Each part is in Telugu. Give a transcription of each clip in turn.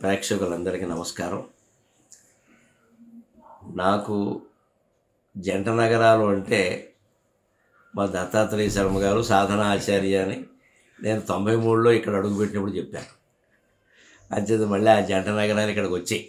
ప్రేక్షకులందరికీ నమస్కారం నాకు జంట నగరాలు అంటే మా దత్తాత్రేయ శర్మ గారు సాధన ఆచార్య అని నేను తొంభై మూడులో ఇక్కడ అడుగుపెట్టినప్పుడు చెప్పాను అంచేది మళ్ళీ ఆ జంట నగరాలు ఇక్కడికి వచ్చాయి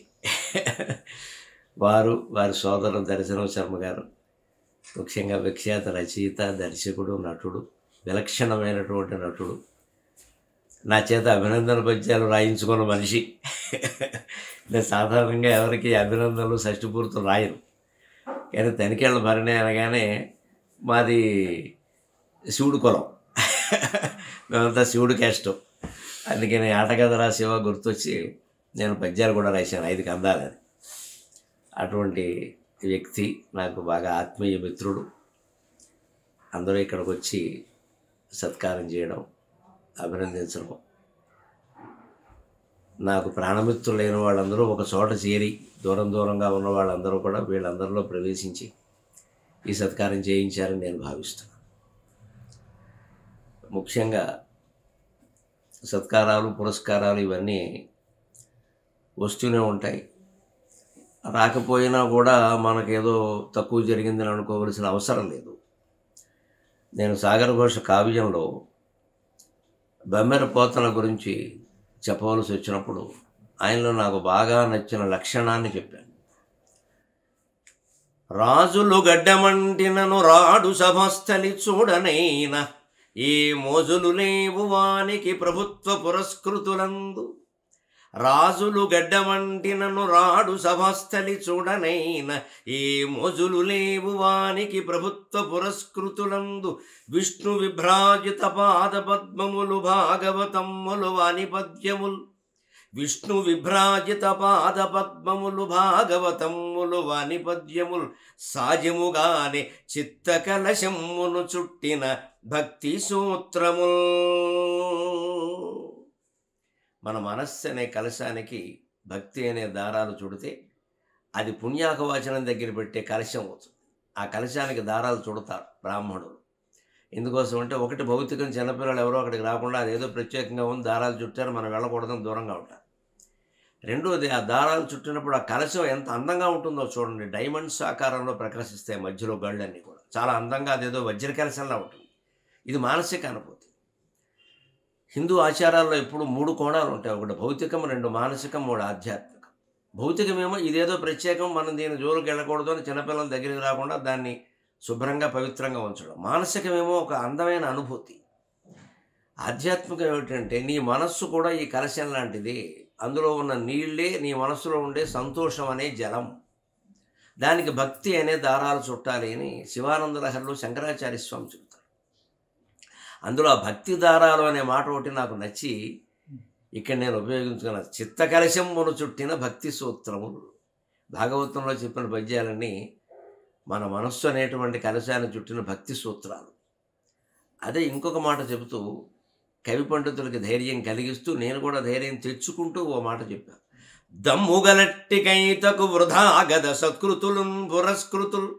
వారు వారి సోదరు దర్శనం శర్మ గారు ముఖ్యంగా విఖ్యాత రచయిత దర్శకుడు నటుడు విలక్షణమైనటువంటి నటుడు నా చేత అభినందన పద్యాలు రాయించుకున్న మనిషి నేను సాధారణంగా ఎవరికి అభినందనలు షష్టిపూర్తులు రాయను కానీ తనికేళ్ళ భరణి అనగానే మాది శివుడు కులం మేమంతా శివుడు క్యాస్టు అందుకని ఆటగదరా శివ గుర్తొచ్చి నేను పద్యాలు కూడా రాశాను ఐదు కందాలని అటువంటి వ్యక్తి నాకు బాగా ఆత్మీయ మిత్రుడు అందరూ ఇక్కడికి వచ్చి సత్కారం చేయడం అభినందించడం నాకు ప్రాణమిత్రులైన వాళ్ళందరూ ఒక చోట చేరి దూరం దూరంగా ఉన్న వాళ్ళందరూ కూడా వీళ్ళందరిలో ప్రవేశించి ఈ సత్కారం చేయించారని నేను భావిస్తున్నాను ముఖ్యంగా సత్కారాలు పురస్కారాలు ఇవన్నీ వస్తూనే ఉంటాయి రాకపోయినా కూడా మనకేదో తక్కువ జరిగిందని అనుకోవలసిన అవసరం లేదు నేను సాగర ఘోష కావ్యంలో బెమ్మెర పోతన గురించి చెప్పవలసి వచ్చినప్పుడు ఆయనలో నాకు బాగా నచ్చిన లక్షణాన్ని చెప్పాను రాజులు గడ్డమంటినను రాడు సభస్థలి చూడనైన ఏ మోజులు లేవు వానికి ప్రభుత్వ పురస్కృతులందు రాజులు గడ్డమంటినను రాడు సభస్థలి చూడనైన ఏ మోజులు లేవు వానికి ప్రభుత్వ పురస్కృతులందు విష్ణు విభ్రాజిత పాద పద్మములు భాగవతమ్ములు వాని పద్యములు విష్ణు విభ్రాజిత పాద పద్మములు భాగవతమ్ములు వాని పద్యములు సాజముగానే చిత్త కలశమ్మును చుట్టిన భక్తి సూత్రము మన మనస్సు అనే కలశానికి భక్తి అనే దారాలు చుడితే అది పుణ్యాకవాచనం దగ్గర పెట్టే కలశం అవుతుంది ఆ కలశానికి దారాలు చుడతారు బ్రాహ్మణులు ఎందుకోసం అంటే ఒకటి భౌతికం చిన్నపిల్లలు ఎవరో అక్కడికి రాకుండా అదేదో ప్రత్యేకంగా ఉంది దారాలు చుట్టారు మనం వెళ్ళకూడదని దూరంగా ఉంటారు రెండోది ఆ దారాలు చుట్టినప్పుడు ఆ కలశం ఎంత అందంగా ఉంటుందో చూడండి డైమండ్స్ ఆకారంలో ప్రకాశిస్తాయి మధ్యలో గళ్ళన్నీ కూడా చాలా అందంగా అదేదో వజ్ర కలశంలా ఉంటుంది ఇది మానసిక అనుభూతి హిందూ ఆచారాల్లో ఎప్పుడు మూడు కోణాలు ఉంటాయి ఒకటి భౌతికం రెండు మానసికం మూడు ఆధ్యాత్మికం భౌతికమేమో ఇదేదో ప్రత్యేకం మనం దీని జోలికి వెళ్ళకూడదు అని చిన్నపిల్లల దగ్గరికి రాకుండా దాన్ని శుభ్రంగా పవిత్రంగా ఉంచడం మానసికమేమో ఒక అందమైన అనుభూతి ఆధ్యాత్మికం ఏమిటంటే నీ మనస్సు కూడా ఈ కలశం లాంటిది అందులో ఉన్న నీళ్ళే నీ మనస్సులో ఉండే సంతోషం అనే జలం దానికి భక్తి అనే దారాలు చుట్టాలి అని శివానంద లహరిలో శంకరాచార్య స్వామి చెబుతారు అందులో ఆ భక్తి దారాలు అనే మాట ఒకటి నాకు నచ్చి ఇక్కడ నేను ఉపయోగించుకున్న చిత్త కలశమును చుట్టిన భక్తి సూత్రములు భాగవతంలో చెప్పిన పద్యాలన్నీ మన మనస్సు అనేటువంటి కలశాన్ని చుట్టిన భక్తి సూత్రాలు అదే ఇంకొక మాట చెబుతూ కవి పండితులకి ధైర్యం కలిగిస్తూ నేను కూడా ధైర్యం తెచ్చుకుంటూ ఓ మాట చెప్పాను దమ్ముగలట్టికైతకు వృధాగద సత్కృతులున్ పురస్కృతులు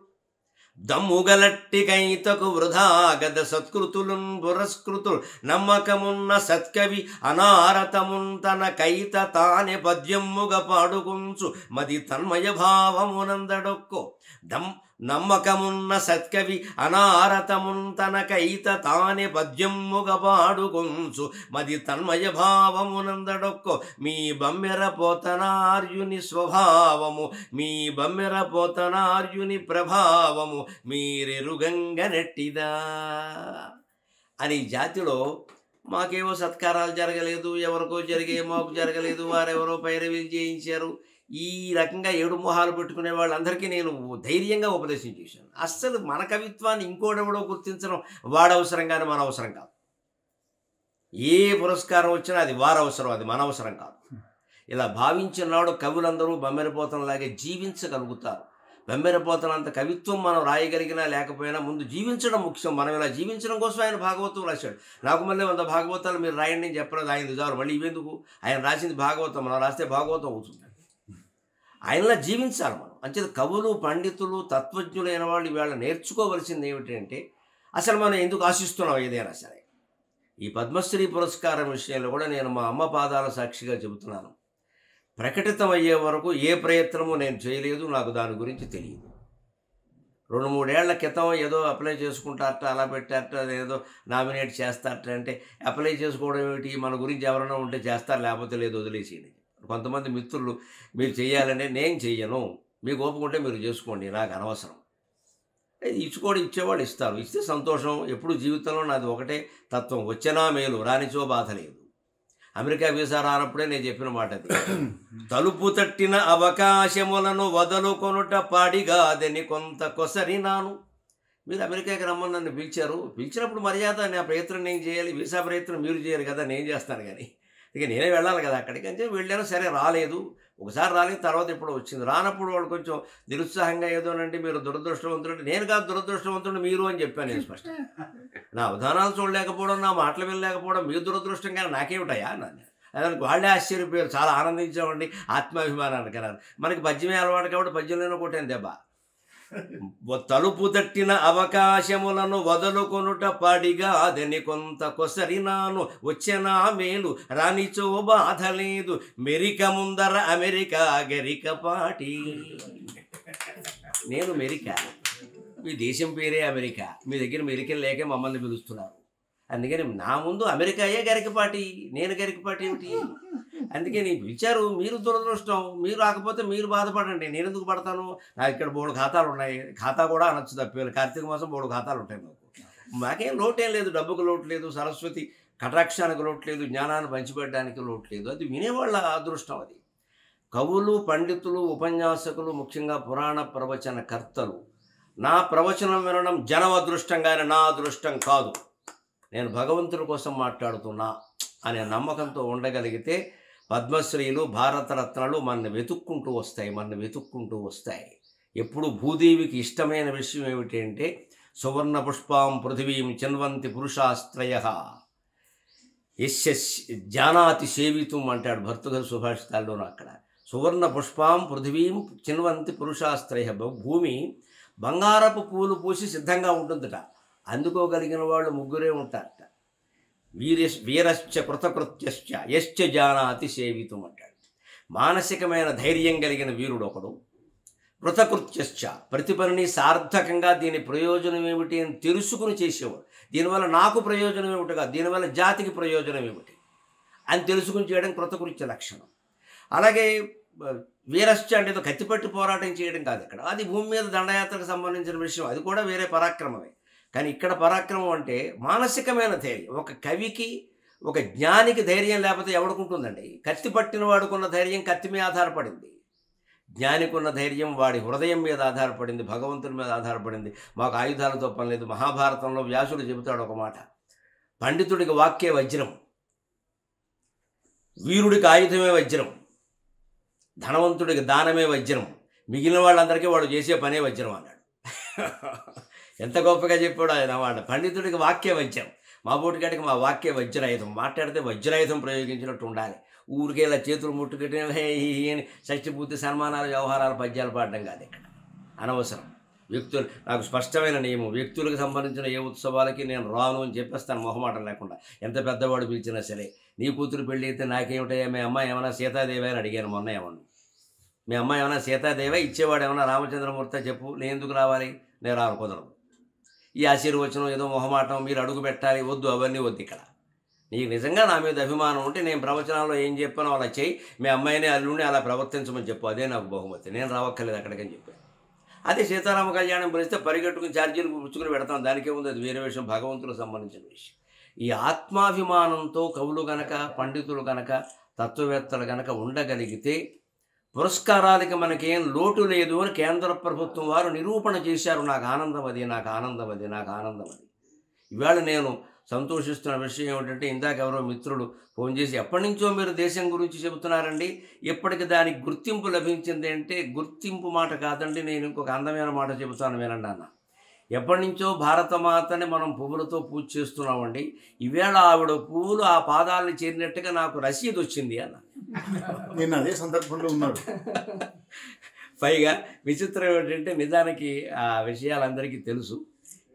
దమ్ముగలట్టికైతకు వృధాగద సత్కృతులున్ పురస్కృతులు నమ్మకమున్న సత్కవి అనారతమున్ తన కైత తానే పద్యమ్ముగ పాడుకుంచు మది తన్మయ భావమునందడొక్కో దమ్ నమ్మకమున్న సత్కవి అనారతమున్ తన కైత తానే పద్యమ్ముగ పాడుకొంచు మది తన్మయ భావమునందడొక్కో మీ బమ్మెర పోతనార్యుని స్వభావము మీ బమ్మెర పోతనార్యుని ప్రభావము మీరెరుగంగ నెట్టిదా అని ఈ జాతిలో మాకేవో సత్కారాలు జరగలేదు ఎవరికో జరిగే మాకు జరగలేదు వారెవరో పైరవీలు చేయించారు ఈ రకంగా ఏడు మొహాలు పెట్టుకునే వాళ్ళందరికీ నేను ధైర్యంగా ఉపదేశం చేశాను అస్సలు మన కవిత్వాన్ని ఇంకోడెవడో గుర్తించడం వాడవసరం కానీ మన అవసరం కాదు ఏ పురస్కారం వచ్చినా అది వారవసరం అది మన అవసరం కాదు ఇలా భావించినాడు కవులందరూ బమ్మెరపోతంలాగే జీవించగలుగుతారు బెమ్మెరపోతనంత కవిత్వం మనం రాయగలిగినా లేకపోయినా ముందు జీవించడం ముఖ్యం మనం ఇలా జీవించడం కోసం ఆయన భాగవతం రాశాడు నాకు మళ్ళీ వంద భాగవతాలు మీరు రాయండి అని చెప్పలేదు ఆయన చాలు మళ్ళీ ఇవెందుకు ఆయన రాసింది భాగవతం మనం రాస్తే భాగవతం అవుతుంది ఆయనలా జీవించాలి మనం అంచేత కవులు పండితులు తత్వజ్ఞులైన వాళ్ళు ఇవాళ నేర్చుకోవలసింది ఏమిటంటే అసలు మనం ఎందుకు ఆశిస్తున్నాం ఏదైనా సరే ఈ పద్మశ్రీ పురస్కారం విషయంలో కూడా నేను మా అమ్మ పాదాల సాక్షిగా చెబుతున్నాను ప్రకటితం అయ్యే వరకు ఏ ప్రయత్నము నేను చేయలేదు నాకు దాని గురించి తెలియదు రెండు మూడేళ్ల క్రితం ఏదో అప్లై చేసుకుంటారట అలా పెట్టారట ఏదో నామినేట్ చేస్తారట అంటే అప్లై చేసుకోవడం ఏమిటి మన గురించి ఎవరైనా ఉంటే చేస్తారు లేకపోతే లేదు వదిలేసేయండి కొంతమంది మిత్రులు మీరు చేయాలంటే నేను చెయ్యను మీకు ఓపుకుంటే మీరు చేసుకోండి నాకు అనవసరం అది ఇచ్చుకోవడం ఇచ్చేవాళ్ళు ఇస్తారు ఇస్తే సంతోషం ఎప్పుడు జీవితంలో నాది ఒకటే తత్వం వచ్చినా మేలు రానిచో బాధ లేదు అమెరికా వీసా రానప్పుడే నేను చెప్పిన మాట అది తలుపు తట్టిన అవకాశములను వదులుకొనుట పాడిగాదని కొంత కొసరినాను మీరు అమెరికాకి రమ్మని నన్ను పిలిచారు పిలిచినప్పుడు మర్యాద నా ప్రయత్నం నేను చేయాలి వీసా ప్రయత్నం మీరు చేయరు కదా నేను చేస్తాను కానీ ఇక నేనే వెళ్ళాలి కదా అక్కడికి అంటే వెళ్ళాను సరే రాలేదు ఒకసారి రాలేదు తర్వాత ఇప్పుడు వచ్చింది రానప్పుడు వాడు కొంచెం నిరుత్సాహంగా ఏదోనంటే మీరు దురదృష్టవంతుడు నేను కాదు దురదృష్టవంతుడు మీరు అని చెప్పాను నేను స్పష్టం నా అవధానాలు చూడలేకపోవడం నా మాటలు వినలేకపోవడం మీ దురదృష్టం కానీ నాకేమిటయా నన్ను దానికి వాళ్ళే ఆశ్చర్యపోయారు చాలా ఆనందించామండి ఆత్మాభిమానానికి అన్నారు మనకి పద్యమే అలవాటు కాబట్టి పద్యంలోనే కొట్టాను దెబ్బ తలుపు తట్టిన అవకాశములను వదులుకొనుట పాడిగా అదని కొంత కొసరినాను వచ్చెనా మేలు రానిచో బాధ లేదు మెరిక ముందర అమెరికా గరిక పాటి నేను మెరికా మీ దేశం పేరే అమెరికా మీ దగ్గర మెరికలు లేక మమ్మల్ని పిలుస్తున్నారు అందుకని నా ముందు అమెరికాయే గరికపాటి నేను గరికపాటి ఏమిటి అందుకని పిలిచారు మీరు దురదృష్టం మీరు రాకపోతే మీరు బాధపడండి నేను ఎందుకు పడతాను నాకు ఇక్కడ మూడు ఖాతాలు ఉన్నాయి ఖాతా కూడా అనొచ్చు తప్పేది కార్తీక మాసం మూడు ఖాతాలు ఉంటాయి మాకు మాకేం లోటేం లేదు డబ్బుకు లోటు లేదు సరస్వతి కటాక్షానికి లోటు లేదు జ్ఞానాన్ని పంచిపెట్టడానికి లోటు లేదు అది వినేవాళ్ళ అదృష్టం అది కవులు పండితులు ఉపన్యాసకులు ముఖ్యంగా పురాణ ప్రవచన కర్తలు నా ప్రవచనం వినడం జనం అదృష్టంగానే నా అదృష్టం కాదు నేను భగవంతుడి కోసం మాట్లాడుతున్నా అనే నమ్మకంతో ఉండగలిగితే పద్మశ్రీలు భారతరత్నాలు మన వెతుక్కుంటూ వస్తాయి మన వెతుక్కుంటూ వస్తాయి ఎప్పుడు భూదేవికి ఇష్టమైన విషయం ఏమిటి అంటే సువర్ణ పుష్పాం పృథివీం చిన్వంతి పురుషాస్త్రయ యస్య జానాతి సేవితం అంటాడు భర్తృహరి సుభాషితాల్లోనూ అక్కడ సువర్ణ పుష్పాం పృథివీం చిన్వంతి పురుషాస్త్రయ భూమి బంగారపు పూలు పూసి సిద్ధంగా ఉంటుందట అందుకోగలిగిన వాళ్ళు ముగ్గురే ఉంటారట వీర వీరశ్చ కృతకృత్యశ్చ యశ్చ జానాతి సేవితం అంటాడు మానసికమైన ధైర్యం కలిగిన వీరుడు ఒకడు కృతకృత్యశ్చ ప్రతి పనిని సార్థకంగా దీని ప్రయోజనం ఏమిటి అని తెలుసుకుని చేసేవాడు దీనివల్ల నాకు ప్రయోజనం ఏమిటి కాదు దీనివల్ల జాతికి ప్రయోజనం ఏమిటి అని తెలుసుకుని చేయడం కృతకృత్య లక్షణం అలాగే ఆ, వీరశ్చ అంటే ఏదో కత్తిపట్టి పోరాటం చేయడం కాదు ఇక్కడ అది భూమి మీద దండయాత్రకు సంబంధించిన విషయం అది కూడా వేరే పరాక్రమమే కానీ ఇక్కడ పరాక్రమం అంటే మానసికమైన ధైర్యం ఒక కవికి ఒక జ్ఞానికి ధైర్యం లేకపోతే ఎవడుకుంటుందండి కత్తి పట్టిన వాడుకున్న ధైర్యం కత్తి మీద ఆధారపడింది జ్ఞానికి ఉన్న ధైర్యం వాడి హృదయం మీద ఆధారపడింది భగవంతుని మీద ఆధారపడింది మాకు ఆయుధాలతో పని లేదు మహాభారతంలో వ్యాసుడు చెబుతాడు ఒక మాట పండితుడికి వాక్యే వజ్రం వీరుడికి ఆయుధమే వజ్రం ధనవంతుడికి దానమే వజ్రం మిగిలిన వాళ్ళందరికీ వాడు చేసే పనే వజ్రం అన్నాడు ఎంత గొప్పగా చెప్పాడు ఆయన మాట పండితుడికి వాక్య వజ్రం మా బోటికాడికి మా వాక్య వజ్రాయుధం మాట్లాడితే వజ్రాయుధం ప్రయోగించినట్టు ఉండాలి ఊరికే ఇలా చేతులు ముట్టుకట్టి హే హీ హీ అని షష్టిపూర్తి సన్మానాలు వ్యవహారాలు పద్యాలు పాడడం కాదు ఇక్కడ అనవసరం వ్యక్తులు నాకు స్పష్టమైన నియమం వ్యక్తులకు సంబంధించిన ఏ ఉత్సవాలకి నేను రాను అని చెప్పేస్తాను మొహమాటం లేకుండా ఎంత పెద్దవాడు పిలిచినా సరే నీ కూతురు పెళ్ళి అయితే నాకేమిటయ్యా మీ అమ్మాయి ఏమైనా సీతాదేవి అని అడిగాను మొన్న ఏమన్నా మీ అమ్మాయి ఏమైనా సీతాదేవా ఇచ్చేవాడు ఏమైనా రామచంద్రమూర్తి చెప్పు నేను ఎందుకు రావాలి నేను రాను కుదరదు ఈ ఆశీర్వచనం ఏదో మొహమాటం మీరు అడుగు పెట్టాలి వద్దు అవన్నీ వద్దు ఇక్కడ నీకు నిజంగా నా మీద అభిమానం ఉంటే నేను ప్రవచనాల్లో ఏం చెప్పానో అలా చేయి మీ అమ్మాయిని అల్లుడిని అలా ప్రవర్తించమని చెప్పు అదే నాకు బహుమతి నేను రావక్కర్లేదు అక్కడికని చెప్పాను అదే సీతారామ కళ్యాణం పిలిస్తే పరిగెట్టుకుని ఛార్జీలు పుచ్చుకుని పెడతాం దానికే ఉంది అది వేరే విషయం భగవంతులకు సంబంధించిన విషయం ఈ ఆత్మాభిమానంతో కవులు గనక పండితులు గనక తత్వవేత్తలు గనక ఉండగలిగితే పురస్కారాలకి మనకేం లోటు లేదు అని కేంద్ర ప్రభుత్వం వారు నిరూపణ చేశారు నాకు ఆనందం అది నాకు ఆనందం అది నాకు ఆనందం అది ఇవాళ నేను సంతోషిస్తున్న విషయం ఏమిటంటే ఇందాక ఎవరో మిత్రులు ఫోన్ చేసి ఎప్పటి నుంచో మీరు దేశం గురించి చెబుతున్నారండి ఇప్పటికి దానికి గుర్తింపు లభించింది అంటే గుర్తింపు మాట కాదండి నేను ఇంకొక అందమైన మాట చెబుతాను వినండి అన్న ఎప్పటి నుంచో భారతమాతని మనం పువ్వులతో పూజ చేస్తున్నామండి ఈవేళ ఆవిడ పువ్వులు ఆ పాదాలను చేరినట్టుగా నాకు రసీదు వచ్చింది అన్న నేను అదే సందర్భంలో ఉన్నాడు పైగా విచిత్రం ఏంటంటే నిజానికి ఆ విషయాలందరికీ తెలుసు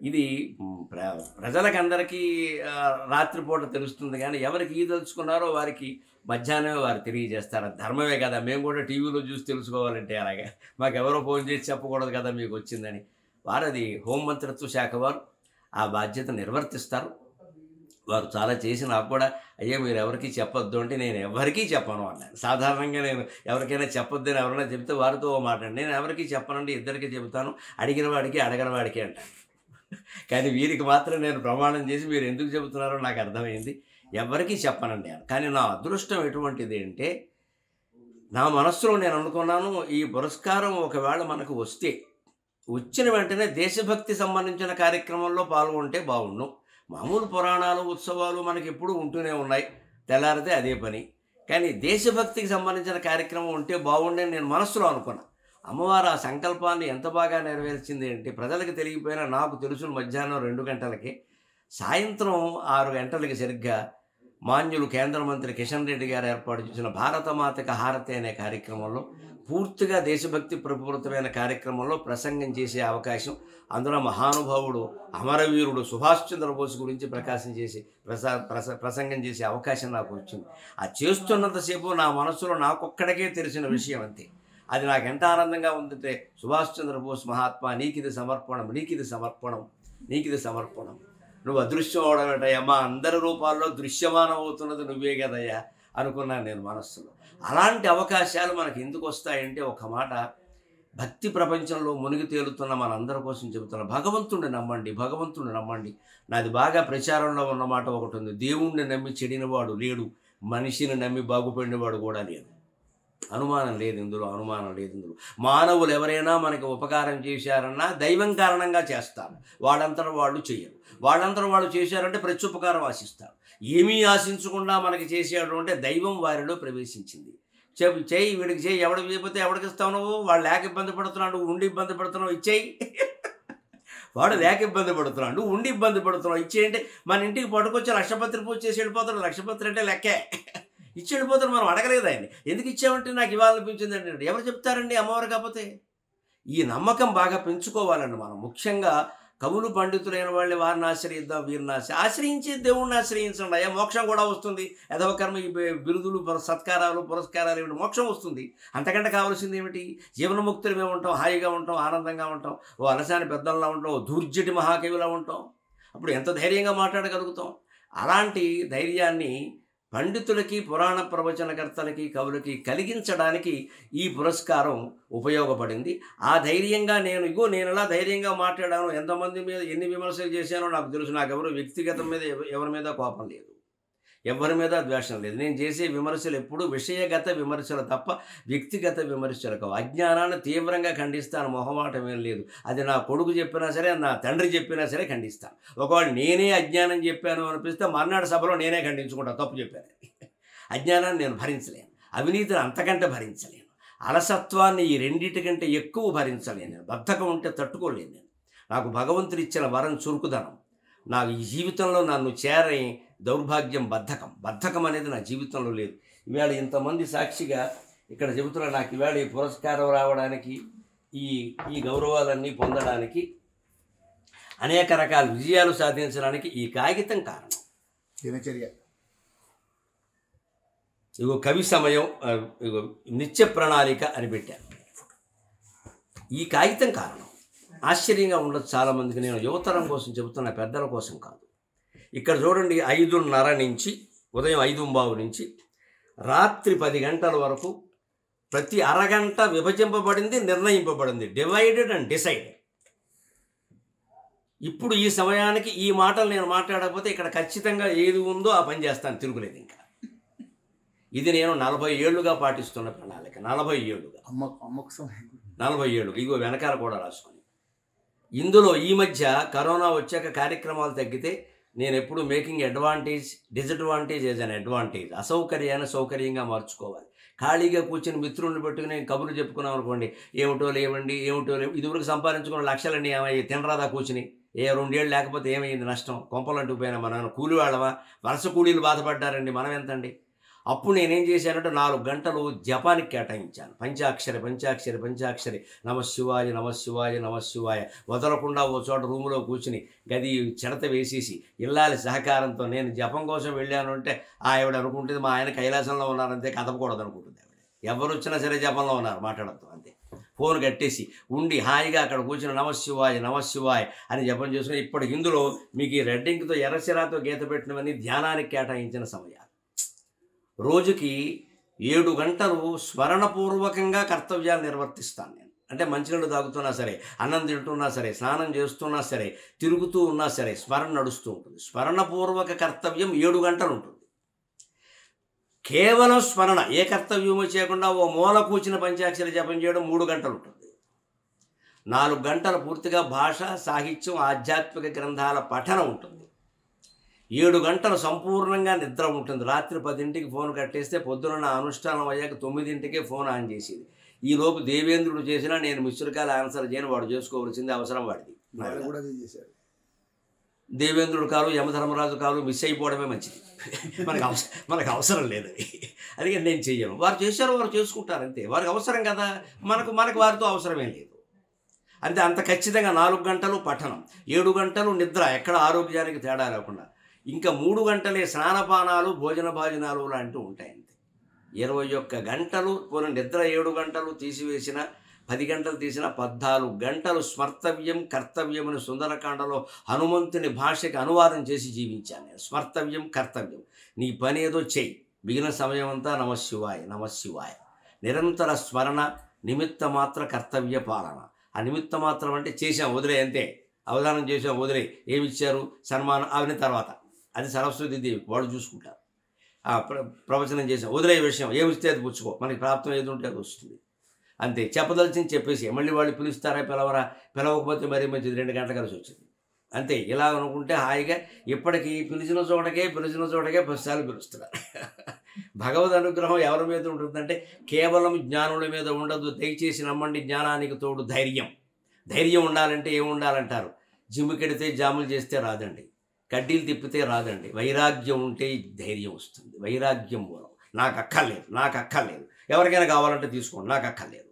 ఇది మ్, ప్ర ప్రజలకందరికీ ఆ, రాత్రిపూట తెలుస్తుంది కానీ ఎవరికి ఈ తెలుసుకున్నారో వారికి మధ్యాహ్నమే వారు తెలియజేస్తారు అది ధర్మమే కదా మేము కూడా టీవీలో చూసి తెలుసుకోవాలంటే అలాగే మాకు ఎవరో ఫోన్ చేసి చెప్పకూడదు కదా మీకు వచ్చిందని వారు అది హోంమంత్రిత్వ శాఖ వారు ఆ బాధ్యత నిర్వర్తిస్తారు వారు చాలా చేసి నాకు కూడా అయ్యా మీరు ఎవరికి చెప్పొద్దు అంటే నేను ఎవరికీ చెప్పను అన్నాను సాధారణంగా నేను ఎవరికైనా చెప్పొద్దు అని ఎవరైనా చెప్తే వారితో ఓ మాట అండి నేను ఎవరికి చెప్పనండి ఇద్దరికి చెబుతాను అడిగిన వాడికి అడగని వాడికి అంటాను కానీ వీరికి మాత్రం నేను ప్రమాణం చేసి మీరు ఎందుకు చెబుతున్నారో నాకు అర్థమైంది ఎవరికీ చెప్పనండి అని కానీ నా అదృష్టం ఎటువంటిది అంటే నా మనస్సులో నేను అనుకున్నాను ఈ పురస్కారం ఒకవేళ మనకు వస్తే వచ్చిన వెంటనే దేశభక్తి సంబంధించిన కార్యక్రమంలో పాల్గొంటే బాగుండు మామూలు పురాణాలు ఉత్సవాలు మనకి ఎప్పుడూ ఉంటూనే ఉన్నాయి తెల్లారితే అదే పని కానీ దేశభక్తికి సంబంధించిన కార్యక్రమం ఉంటే బాగుండని నేను మనస్సులో అనుకున్నా అమ్మవారు ఆ సంకల్పాన్ని ఎంత బాగా నెరవేర్చింది అంటే ప్రజలకు తెలియపోయినా నాకు తెలుసు మధ్యాహ్నం రెండు గంటలకి సాయంత్రం ఆరు గంటలకి సరిగ్గా మాన్యులు కేంద్ర మంత్రి కిషన్ రెడ్డి గారు ఏర్పాటు చేసిన భారతమాతక హారతి అనే కార్యక్రమంలో పూర్తిగా దేశభక్తి ప్రపూరితమైన కార్యక్రమంలో ప్రసంగం చేసే అవకాశం అందులో మహానుభావుడు అమరవీరుడు సుభాష్ చంద్రబోస్ గురించి ప్రకాశం చేసి ప్రసా ప్రస ప్రసంగం చేసే అవకాశం నాకు వచ్చింది ఆ చేస్తున్నంతసేపు నా మనసులో నాకొక్కడికే తెలిసిన విషయం అంతే అది నాకు ఎంత ఆనందంగా ఉందంటే సుభాష్ చంద్రబోస్ మహాత్మా నీకిది సమర్పణం నీకిది సమర్పణం నీకిది సమర్పణం నువ్వు అదృశ్యం అవడం ఏంటయ్యమ్మా అందరి రూపాల్లో దృశ్యమానం అవుతున్నది నువ్వే కదయ్యా అనుకున్నాను నేను మనస్సులో అలాంటి అవకాశాలు మనకి ఎందుకు వస్తాయంటే ఒక మాట భక్తి ప్రపంచంలో మునిగి తేలుతున్న మనందరి కోసం చెబుతున్నా భగవంతుడిని నమ్మండి భగవంతుడిని నమ్మండి నాది బాగా ప్రచారంలో ఉన్న మాట ఒకటి ఉంది దేవుణ్ణి నమ్మి చెడినవాడు లేడు మనిషిని నమ్మి బాగుపడినవాడు కూడా లేడు అనుమానం లేదు ఇందులో అనుమానం లేదు ఇందులో మానవులు ఎవరైనా మనకి ఉపకారం చేశారన్నా దైవం కారణంగా చేస్తారు వాళ్ళంతట వాళ్ళు చెయ్యరు వాళ్ళంతట వాళ్ళు చేశారంటే ప్రత్యుపకారం ఆశిస్తారు ఏమీ ఆశించకుండా మనకి చేసాడు అంటే దైవం వారిలో ప్రవేశించింది చెప్పు చేయి వీడికి చేయి ఎవడు చేయకపోతే ఎవడికి ఇస్తావు నువ్వు వాడు లేక ఇబ్బంది పడుతున్నాడు నువ్వు ఉండి ఇబ్బంది పడుతున్నావు ఇచ్చేయి వాడు లేక ఇబ్బంది పడుతున్నాడు నువ్వు ఉండి ఇబ్బంది పడుతున్నావు ఇచ్చేయంటే మన ఇంటికి పట్టుకొచ్చి లక్షపత్రి పూజ చేసి వెళ్ళిపోతాడు లక్షపత్రి అంటే లెక్కే ఇచ్చి వెళ్ళిపోతాడు మనం అడగలేదు ఆయన్ని ఎందుకు ఇచ్చామంటే నాకు ఇవ్వాలనిపించింది అంటే ఎవరు చెప్తారండి అమ్మవారు కాకపోతే ఈ నమ్మకం బాగా పెంచుకోవాలండి మనం ముఖ్యంగా కవులు పండితులైన వాళ్ళని వారిని ఆశ్రయిద్దాం వీరిని ఆశ్రయి ఆశ్రయించి దేవుణ్ణి ఆశ్రయించండి అయ్యా మోక్షం కూడా వస్తుంది యథవకర్మ ఈ బి- బిరుదులు పుర- సత్కారాలు పురస్కారాలు ఏమిటి మోక్షం వస్తుంది అంతకంటే కావాల్సింది ఏమిటి జీవనముక్తులు మేము ఉంటాం హాయిగా ఉంటాం ఆనందంగా ఉంటాం ఓ అలసాని పెద్దల్లా ఉంటాం ఓ దూర్జటి మహాకవిలా ఉంటాం అప్పుడు ఎంత ధైర్యంగా మాట్లాడగలుగుతాం అలాంటి ధైర్యాన్ని పండితులకి పురాణ ప్రవచనకర్తలకి కవులకి కలిగించడానికి ఈ పురస్కారం ఉపయోగపడింది ఆ ధైర్యంగా నేను ఇగో నేను ఎలా ధైర్యంగా మాట్లాడాను ఎంతమంది మీద ఎన్ని విమర్శలు చేశానో నాకు తెలుసు నాకు ఎవరు వ్యక్తిగతం మీద ఎవ- ఎవరి మీద కోపం లేదు ఎవరి మీద ద్వేషం లేదు నేను చేసే విమర్శలు ఎప్పుడూ విషయగత విమర్శలు తప్ప వ్యక్తిగత విమర్శలు కావు అజ్ఞానాన్ని తీవ్రంగా ఖండిస్తాను మొహమాటం ఏం లేదు అది నా కొడుకు చెప్పినా సరే నా తండ్రి చెప్పినా సరే ఖండిస్తాను ఒకవేళ నేనే అజ్ఞానం చెప్పాను అనిపిస్తే మర్నాడు సభలో నేనే ఖండించుకుంటా తప్పు చెప్పాను అజ్ఞానాన్ని నేను భరించలేను అవినీతిని అంతకంటే భరించలేను అలసత్వాన్ని ఈ రెండింటి కంటే ఎక్కువ భరించలేను నేను బద్ధకం ఉంటే తట్టుకోలేను నేను నాకు భగవంతుడు ఇచ్చిన వరం చురుకుదనం నాకు ఈ జీవితంలో నన్ను చేరని దౌర్భాగ్యం బద్ధకం బద్ధకం అనేది నా జీవితంలో లేదు ఇవాళ ఇంతమంది సాక్షిగా ఇక్కడ చెబుతున్న నాకు ఇవాళ ఈ పురస్కారం రావడానికి ఈ ఈ గౌరవాలన్నీ పొందడానికి అనేక రకాల విజయాలు సాధించడానికి ఈ కాగితం కారణం దినచర్య ఇగో కవి సమయం ఆ, ఇగో నిత్య ప్రణాళిక అని పెట్టాను ఈ కాగితం కారణం ఆశ్చర్యంగా ఉండదు చాలామందికి నేను యువతరం కోసం చెబుతున్న పెద్దల కోసం కాదు ఇక్కడ చూడండి ఐదున్నర నుంచి ఉదయం ఐదు బావు నుంచి రాత్రి పది గంటల వరకు ప్రతి అరగంట విభజింపబడింది నిర్ణయింపబడింది డివైడెడ్ అండ్ డిసైడెడ్ ఇప్పుడు ఈ సమయానికి ఈ మాటలు నేను మాట్లాడకపోతే ఇక్కడ ఖచ్చితంగా ఏది ఉందో ఆ పని చేస్తాను తిరుగులేదు ఇంకా ఇది నేను నలభై ఏళ్ళుగా పాటిస్తున్న ప్రణాళిక నలభై ఏళ్ళుగా అమ్మ అమ్మకు సమయం నలభై ఏళ్ళు ఇగో వెనకాల కూడా రాసుకొని ఇందులో ఈ మధ్య కరోనా వచ్చాక కార్యక్రమాలు తగ్గితే నేను ఎప్పుడు making advantage disadvantage as an advantage అసౌకర్యాన్ని సౌకర్యంగా మార్చుకోవాలి ఖాళీగా కూర్చుని మిత్రుల్ని పెట్టుకుని నేను కబుర్లు చెప్పుకున్నాం అనుకోండి ఏమిటో లేవండి ఏమిటో లేవు ఇదివరకు సంపాదించుకున్న లక్షలన్నీ ఏమయ్యి తినరాదా కూర్చుని ఏ రెండేళ్ళు లేకపోతే ఏమైంది నష్టం కొంపలంటూ పోయినా మన కూలి వాళ్ళమా వలస కూలీలు బాధపడ్డారండి మనం ఎంతండి అప్పుడు నేనేం చేశానంటే నాలుగు గంటలు జపానికి కేటాయించాను పంచాక్షరి పంచాక్షరి పంచాక్షరి నమశివాయ నమశివాయ నమశివాయ వదలకుండా ఓ చోట రూములో కూర్చుని గది చెడత వేసేసి ఇల్లాలి సహకారంతో నేను జపం కోసం వెళ్ళాను అంటే ఆవిడ అనుకుంటుంది మా ఆయన కైలాసంలో ఉన్నారంతే కదపకూడదు అనుకుంటుంది ఆవిడ ఎవరు వచ్చినా సరే జపంలో ఉన్నారు మాట్లాడద్దు అంతే ఫోన్ కట్టేసి ఉండి హాయిగా అక్కడ కూర్చుని నమశివాయ నమశివాయ అని జపం చేసుకుని ఇప్పటికి ఇందులో మీకు ఈ రెడ్డింగ్తో ఎర్రసిరాతో గీత పెట్టినవన్నీ ధ్యానానికి కేటాయించిన సమయాలు రోజుకి ఏడు గంటలు స్మరణపూర్వకంగా కర్తవ్యాలు నిర్వర్తిస్తాను నేను అంటే మంచినీళ్ళు తాగుతున్నా సరే అన్నం తింటున్నా సరే స్నానం చేస్తున్నా సరే తిరుగుతూ ఉన్నా సరే స్మరణ నడుస్తూ ఉంటుంది స్మరణపూర్వక కర్తవ్యం ఏడు గంటలు ఉంటుంది కేవలం స్మరణ ఏ కర్తవ్యమో చేయకుండా ఓ మూల కూర్చిన పంచాక్షరి జపం చేయడం మూడు గంటలు ఉంటుంది నాలుగు గంటలు పూర్తిగా భాష సాహిత్యం ఆధ్యాత్మిక గ్రంథాల పఠనం ఉంటుంది ఏడు గంటలు సంపూర్ణంగా నిద్ర ఉంటుంది రాత్రి పదింటికి ఫోన్ కట్టేస్తే పొద్దున నా అనుష్ఠానం అయ్యాక తొమ్మిదింటికే ఫోన్ ఆన్ చేసేది ఈ లోపు దేవేంద్రుడు చేసినా నేను మిశ్రకాలు ఆన్సర్ చేయను వాడు చేసుకోవాల్సింది అవసరం వాడిది వాళ్ళు కూడా అదే చేశారు దేవేంద్రుడు కాలు యమధర్మరాజు కాలు మిస్ అయిపోవడమే మంచిది మనకు అవసరం మనకు అవసరం లేదు అది నేను చెయ్యను వారు చేశారు వారు చేసుకుంటారు అంతే వారికి అవసరం కదా మనకు మనకు వారితో అవసరమేం లేదు అంతే అంత ఖచ్చితంగా నాలుగు గంటలు పఠనం ఏడు గంటలు నిద్ర ఎక్కడ ఆరోగ్యానికి తేడా లేకుండా ఇంకా మూడు గంటలే స్నానపానాలు భోజన భాజనాలు లాంటివి ఉంటాయి అంతే ఇరవై ఒక్క గంటలు పోనీ నిద్ర ఏడు గంటలు తీసివేసిన పది గంటలు తీసిన పద్నాలుగు గంటలు స్మర్తవ్యం కర్తవ్యం అని సుందరకాండలో హనుమంతుని భాషకి అనువాదం చేసి జీవించాను నేను స్మర్తవ్యం కర్తవ్యం నీ పని ఏదో చెయ్యి మిగిలిన సమయం అంతా నమశివాయ నమశివాయ నిరంతర స్మరణ నిమిత్త మాత్ర కర్తవ్య పాలన ఆ నిమిత్త మాత్రం అంటే చేసాం వదిలే అంతే అవధానం చేసాం వదిలే ఏమి ఇచ్చారు సన్మానం అవన్నీ తర్వాత అది సరస్వతి దేవి వాడు చూసుకుంటారు ఆ ప్ర ప్రవచనం చేసాం వదిలే విషయం ఏమి ఇస్తే అది పుచ్చుకో మనకి ప్రాప్తం ఏది ఉంటే అది వస్తుంది అంతే చెప్పదలిచింది చెప్పేసి మళ్ళీ వాళ్ళు పిలుస్తారా పిలవరా పిలవకపోతే మరీ మంచిది రెండు గంటల కలిసి వచ్చింది అంతే ఇలా అనుకుంటే హాయిగా ఇప్పటికీ పిలిచిన చోటకే పిలిచిన చోటకే పదిసార్లు పిలుస్తున్నారు భగవద్ అనుగ్రహం ఎవరి మీద ఉంటుందంటే కేవలం జ్ఞానుల మీద ఉండదు దయచేసి నమ్మండి జ్ఞానానికి తోడు ధైర్యం ధైర్యం ఉండాలంటే ఏం ఉండాలంటారు జిమ్ము కెడితే జాములు చేస్తే రాదండి కడ్డీలు తిప్పితే రాదండి వైరాగ్యం ఉంటే ధైర్యం వస్తుంది వైరాగ్యం మూలం నాకు అక్కర్లేదు నాకు అక్కర్లేదు ఎవరికైనా కావాలంటే తీసుకోండి నాకు అక్కర్లేదు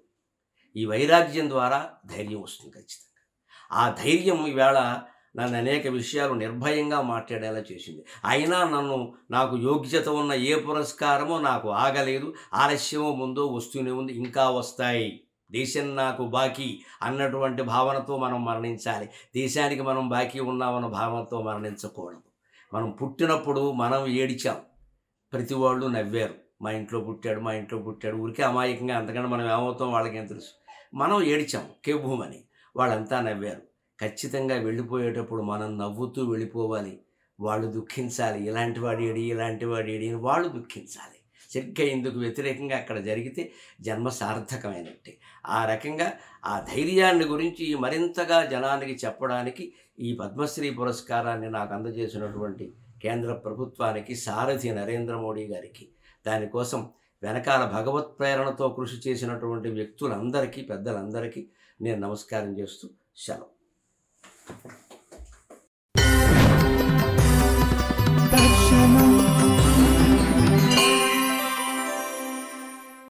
ఈ వైరాగ్యం ద్వారా ధైర్యం వస్తుంది ఖచ్చితంగా ఆ ధైర్యం ఈవేళ నన్ను అనేక విషయాలు నిర్భయంగా మాట్లాడేలా చేసింది అయినా నన్ను నాకు యోగ్యత ఉన్న ఏ పురస్కారమో నాకు ఆగలేదు ఆలస్యమో ముందో వస్తూనే ఉంది ఇంకా వస్తాయి దేశం నాకు బాకీ అన్నటువంటి భావనతో మనం మరణించాలి దేశానికి మనం బాకీ ఉన్నామన్న భావనతో మరణించకూడదు మనం పుట్టినప్పుడు మనం ఏడిచాం ప్రతి వాళ్ళు నవ్వారు మా ఇంట్లో పుట్టాడు మా ఇంట్లో పుట్టాడు ఊరికే అమాయకంగా అంతకన్నా మనం ఏమవుతాం వాళ్ళకేం తెలుసు మనం ఏడిచాం కేభూమని వాళ్ళంతా నవ్వారు ఖచ్చితంగా వెళ్ళిపోయేటప్పుడు మనం నవ్వుతూ వెళ్ళిపోవాలి వాళ్ళు దుఃఖించాలి ఇలాంటి వాడు ఏడి ఇలాంటి వాడు ఏడి అని వాళ్ళు దుఃఖించాలి సరిగ్గా ఇందుకు వ్యతిరేకంగా అక్కడ జరిగితే జన్మ సార్థకమైనట్టే ఆ రకంగా ఆ ధైర్యాన్ని గురించి మరింతగా జనానికి చెప్పడానికి ఈ పద్మశ్రీ పురస్కారాన్ని నాకు అందజేసినటువంటి కేంద్ర ప్రభుత్వానికి సారథి నరేంద్ర మోడీ గారికి దానికోసం వెనకాల భగవత్ ప్రేరణతో కృషి చేసినటువంటి వ్యక్తులందరికీ పెద్దలందరికీ నేను నమస్కారం చేస్తూ సెలవు